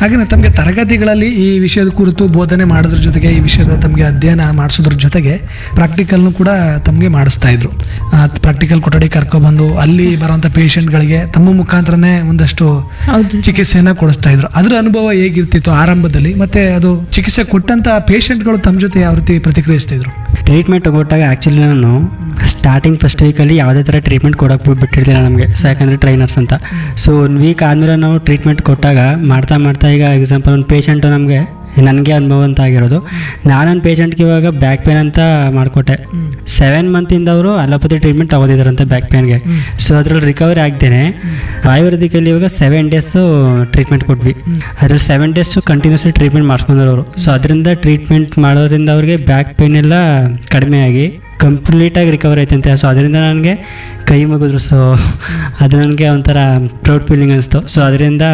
ಹಾಗೆಯೇ ತಮಗೆ ತರಗತಿಗಳಲ್ಲಿ ಈ ವಿಷಯದ ಕುರಿತು ಬೋಧನೆ ಮಾಡೋದ್ರ ಜೊತೆಗೆ ಈ ವಿಷಯದ ತಮಗೆ ಅಧ್ಯಯನ ಮಾಡಿಸೋದ್ರ ಜೊತೆಗೆ ಪ್ರಾಕ್ಟಿಕಲ್ನು ಕೂಡ ತಮಗೆ ಮಾಡಿಸ್ತಾ ಇದ್ರು ಪ್ರಾಕ್ಟಿಕಲ್ ಕೊಠಡಿ ಕರ್ಕೊಬಂದು ಅಲ್ಲಿ ಬರುವಂಥ ಪೇಷಂಟ್ಗಳಿಗೆ ತಮ್ಮ ಮುಖಾಂತರನೇ ಒಂದಷ್ಟು ಹೌದು ಚಿಕಿತ್ಸೆಯನ್ನ ಕೊಡಿಸ್ತಾ ಇದ್ರು ಅದ್ರ ಅನುಭವ ಹೇಗಿರ್ತಿತ್ತು ಆರಂಭದಲ್ಲಿ ಮತ್ತೆ ಅದು ಚಿಕಿತ್ಸೆ ಕೊಟ್ಟಂತ ಪೇಷಂಟ್ಗಳು ತಮ್ಮ ಜೊತೆ ಯಾವ ರೀತಿ ಪ್ರತಿಕ್ರಿಯಿಸ್ತಾ ಇದ್ರು ಟ್ರೀಟ್ಮೆಂಟ್ ತಗೊಟ್ಟಾಗ ಆ್ಯಕ್ಚುಲಿ ನಾನು ಸ್ಟಾರ್ಟಿಂಗ್ ಫಸ್ಟ್ ವೀಕಲ್ಲಿ ಯಾವುದೇ ಥರ ಟ್ರೀಟ್ಮೆಂಟ್ ಕೊಡೋಕೆ ಬಿಟ್ಟಿರ್ಲಿಲ್ಲ ನಮಗೆ ಸೊ ಯಾಕಂದರೆ ಟ್ರೈನರ್ಸ್ ಅಂತ ಸೊ ಒಂದು ವೀಕ್ ಆದಮೇಲೆ ನಾವು ಟ್ರೀಟ್ಮೆಂಟ್ ಕೊಟ್ಟಾಗ ಮಾಡ್ತಾ ಮಾಡ್ತಾ ಈಗ ಎಕ್ಸಾಂಪಲ್ ಒಂದು ಪೇಷಂಟು ನಮಗೆ ನನಗೆ ಅನುಭವ ಅಂತ ಆಗಿರೋದು ನಾನೊಂದು ಪೇಷಂಟ್ಗೆ ಇವಾಗ ಬ್ಯಾಕ್ ಪೇನ್ ಅಂತ ಮಾಡಿಕೊಟ್ಟೆ ಸೆವೆನ್ ಮಂತಿಂದ ಅವರು ಅಲೋಪತಿ ಟ್ರೀಟ್ಮೆಂಟ್ ತಗೋದಿದ್ದಾರಂತೆ ಬ್ಯಾಕ್ ಪೇನ್ಗೆ ಸೊ ಅದ್ರಲ್ಲಿ ರಿಕವರಿ ಆಗ್ದೇನೆ ಆಯುರ್ವೇದಿಕಲ್ಲಿ ಇವಾಗ ಸೆವೆನ್ ಡೇಸು ಟ್ರೀಟ್ಮೆಂಟ್ ಕೊಟ್ವಿ ಅದ್ರಲ್ಲಿ ಸೆವೆನ್ ಡೇಸು ಕಂಟಿನ್ಯೂಸ್ಲಿ ಟ್ರೀಟ್ಮೆಂಟ್ ಮಾಡಿಸ್ಕೊಂಡ್ರು ಅವರು ಸೊ ಅದರಿಂದ ಟ್ರೀಟ್ಮೆಂಟ್ ಮಾಡೋದ್ರಿಂದ ಅವ್ರಿಗೆ ಬ್ಯಾಕ್ ಪೇನ್ ಎಲ್ಲ ಕಡಿಮೆ ಆಗಿ ಕಂಪ್ಲೀಟಾಗಿ ರಿಕವರ್ ಆಯ್ತಂತೆ ಸೊ ಅದರಿಂದ ನನಗೆ ಕೈ ಮುಗಿದ್ರು ಸೊ ಅದು ನನಗೆ ಒಂಥರ ಪ್ರೌಡ್ ಫೀಲಿಂಗ್ ಅನಿಸ್ತು ಸೊ ಅದರಿಂದ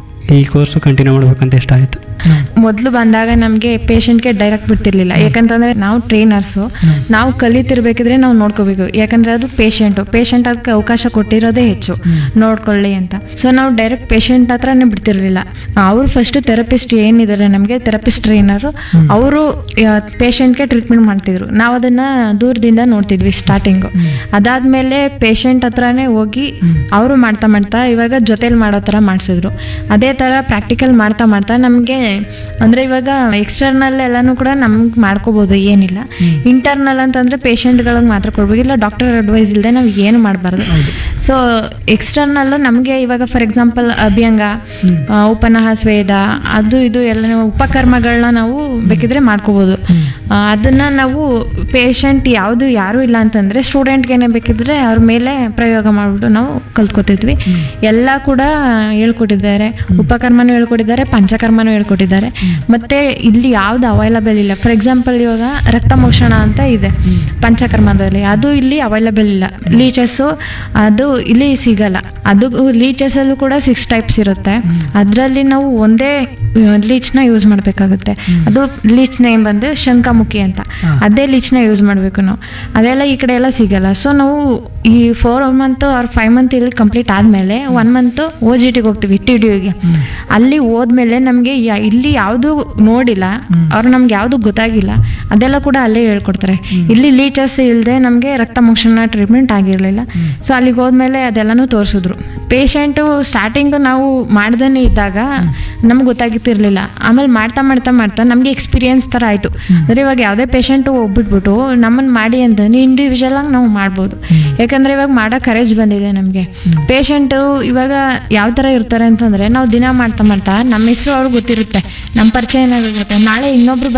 ಈ ಕೋರ್ಸು ಕಂಟಿನ್ಯೂ ಮಾಡ್ಬೇಕಂತ ಇಷ್ಟ ಆಯಿತು ಮೊದಲು ಬಂದಾಗ ನಮಗೆ ಪೇಷಂಟ್ಗೆ ಡೈರೆಕ್ಟ್ ಬಿಡ್ತಿರ್ಲಿಲ್ಲ ಯಾಕಂತಂದ್ರೆ ನಾವು ಟ್ರೈನರ್ಸು ನಾವು ಕಲಿತಿರ್ಬೇಕಿದ್ರೆ ನಾವು ನೋಡ್ಕೋಬೇಕು ಯಾಕಂದ್ರೆ ಅದು ಪೇಷಂಟು ಪೇಷಂಟ್ ಅದಕ್ಕೆ ಅವಕಾಶ ಕೊಟ್ಟಿರೋದೇ ಹೆಚ್ಚು ನೋಡ್ಕೊಳ್ಳಿ ಅಂತ ಸೊ ನಾವು ಡೈರೆಕ್ಟ್ ಪೇಷಂಟ್ ಹತ್ರನೇ ಬಿಡ್ತಿರ್ಲಿಲ್ಲ ಅವರು ಫಸ್ಟ್ ಥೆರಪಿಸ್ಟ್ ಏನಿದ್ದಾರೆ ನಮಗೆ ಥೆರಪಿಸ್ಟ್ ಟ್ರೈನರು ಅವರು ಪೇಷಂಟ್ಗೆ ಟ್ರೀಟ್ಮೆಂಟ್ ಮಾಡ್ತಿದ್ರು ನಾವು ಅದನ್ನ ದೂರದಿಂದ ನೋಡ್ತಿದ್ವಿ ಸ್ಟಾರ್ಟಿಂಗು ಅದಾದ್ಮೇಲೆ ಪೇಷಂಟ್ ಹತ್ರನೇ ಹೋಗಿ ಅವರು ಮಾಡ್ತಾ ಮಾಡ್ತಾ ಇವಾಗ ಜೊತೆಲಿ ಮಾಡೋ ಥರ ಮಾಡಿಸಿದ್ರು ಅದೇ ಥರ ಪ್ರಾಕ್ಟಿಕಲ್ ಮಾಡ್ತಾ ಮಾಡ್ತಾ ನಮಗೆ ಅಂದರೆ ಇವಾಗ ಎಕ್ಸ್ಟರ್ನಲ್ ಎಲ್ಲನೂ ಕೂಡ ನಮ್ಗೆ ಮಾಡ್ಕೋಬೋದು ಏನಿಲ್ಲ ಇಂಟರ್ನಲ್ ಅಂತಂದರೆ ಪೇಷಂಟ್ಗಳಿಗೆ ಮಾತ್ರ ಕೊಡ್ಬೇಕು ಇಲ್ಲ ಡಾಕ್ಟರ್ ಅಡ್ವೈಸ್ ಇಲ್ಲದೆ ನಾವು ಏನು ಮಾಡಬಾರ್ದು ಸೊ ಎಕ್ಸ್ಟರ್ನಲ್ ನಮಗೆ ಇವಾಗ ಫಾರ್ ಎಕ್ಸಾಂಪಲ್ ಅಭ್ಯಂಗ ಆ, ಉಪನಹ ಸ್ವೇದ ಅದು ಇದು ಎಲ್ಲ ಉಪಕರ್ಮಗಳನ್ನ ನಾವು ಬೇಕಿದ್ರೆ ಮಾಡ್ಕೋಬೋದು ಆ, ಅದನ್ನ ನಾವು ಪೇಷಂಟ್ ಯಾವುದು ಯಾರೂ ಇಲ್ಲ ಅಂತಂದರೆ ಸ್ಟೂಡೆಂಟ್ಗೇನೆ ಬೇಕಿದ್ರೆ ಅವ್ರ ಮೇಲೆ ಪ್ರಯೋಗ ಮಾಡಿಬಿಟ್ಟು ನಾವು ಕಲ್ತ್ಕೊತಿದ್ವಿ ಎಲ್ಲ ಕೂಡ ಹೇಳ್ಕೊಟ್ಟಿದ್ದಾರೆ ಉಪಕರ್ಮನೂ ಹೇಳ್ಕೊಟ್ಟಿದ್ದಾರೆ ಪಂಚಕರ್ಮನೂ ಹೇಳ್ಕೊಟ್ಟಿದ್ದಾರೆ ಮತ್ತೆ ಇಲ್ಲಿ ಯಾವ್ದು ಅವೈಲಬಲ್ ಇಲ್ಲ ಫಾರ್ ಎಕ್ಸಾಂಪಲ್ ಇವಾಗ ರಕ್ತಮೋಷಣ ಅಂತ ಇದೆ ಪಂಚಕರ್ಮದಲ್ಲಿ ಅದು ಇಲ್ಲಿ ಅವೈಲಬಲ್ ಇಲ್ಲ ಲೀಚಸ್ಸು ಅದು ಇಲ್ಲಿ ಸಿಗಲ್ಲ ಅದು ಲೀಚಸಲ್ಲೂ ಕೂಡ ಸಿಕ್ಸ್ ಟೈಪ್ಸ್ ಇರುತ್ತೆ ಅದರಲ್ಲಿ ನಾವು ಒಂದೇ ಲೀಚ್ನ ಯೂಸ್ ಮಾಡಬೇಕಾಗುತ್ತೆ ಅದು ಲೀಚ್ ನೇಮ್ ಬಂದು ಶಂಖಮುಖಿ ಅಂತ ಅದೇ ಲೀಚ್ನ ಯೂಸ್ ಮಾಡಬೇಕು ನಾವು ಅದೆಲ್ಲ ಈ ಕಡೆ ಎಲ್ಲ ಸಿಗಲ್ಲ ಸೊ ನಾವು ಈ four month or five month ಇಲ್ಲಿ ಕಂಪ್ಲೀಟ್ ಆದಮೇಲೆ ಒನ್ ಮಂತ್ ಓ ಜಿ ಟಿಗೆ ಹೋಗ್ತೀವಿ ಟಿ ಡಿಗೆ ಅಲ್ಲಿ ಹೋದ್ಮೇಲೆ ನಮಗೆ ಇಲ್ಲಿ ಯಾವುದು ನೋಡಿಲ್ಲ ಅವ್ರು ನಮ್ಗೆ ಯಾವುದು ಗೊತ್ತಾಗಿಲ್ಲ ಅದೆಲ್ಲ ಕೂಡ ಅಲ್ಲೇ ಹೇಳ್ಕೊಡ್ತಾರೆ ಇಲ್ಲಿ ಲೀಚಸ್ ಇಲ್ಲದೆ ನಮಗೆ ರಕ್ತಮೋಕ್ಷಣ ಟ್ರೀಟ್ಮೆಂಟ್ ಆಗಿರಲಿಲ್ಲ ಸೊ ಅಲ್ಲಿಗೆ ಹೋದ್ಮೇಲೆ ಅದೆಲ್ಲನೂ ತೋರಿಸಿದ್ರು ಪೇಷಂಟು ಸ್ಟಾರ್ಟಿಂಗ್ ನಾವು ಮಾಡ್ದೇ ಇದ್ದಾಗ ನಮ್ಗೆ ಗೊತ್ತಾಗಿತ್ತಿರಲಿಲ್ಲ ಆಮೇಲೆ ಮಾಡ್ತಾ ಮಾಡ್ತಾ ಮಾಡ್ತಾ ನಮಗೆ ಎಕ್ಸ್ಪೀರಿಯನ್ಸ್ ಥರ ಆಯಿತು ಅಂದರೆ ಇವಾಗ ಯಾವುದೇ ಪೇಷಂಟು ಹೋಗ್ಬಿಟ್ಬಿಟ್ಟು ನಮ್ಮನ್ನು ಮಾಡಿ ಅಂತಂದ್ರೆ ಇಂಡಿವಿಜುವಲ್ ಆಗಿ ನಾವು ಮಾಡ್ಬೋದು ಯಾಕಂದರೆ ಇವಾಗ ಮಾಡೋ ಕರೇಜ್ ಬಂದಿದೆ ನಮಗೆ ಪೇಷಂಟು ಇವಾಗ ಯಾವ ಥರ ಇರ್ತಾರೆ ಅಂತಂದರೆ ನಾವು ದಿನ ಮಾಡ್ತಾ ಮಾಡ್ತಾ ನಮ್ಮ ಹೆಸರು ಅವ್ರಿಗೆ ಗೊತ್ತಿರುತ್ತೆ ನಮ್ಮ ಪರಿಚಯ ಏನಾಗುತ್ತೆ ನಾಳೆ ಇನ್ನೊಬ್ರು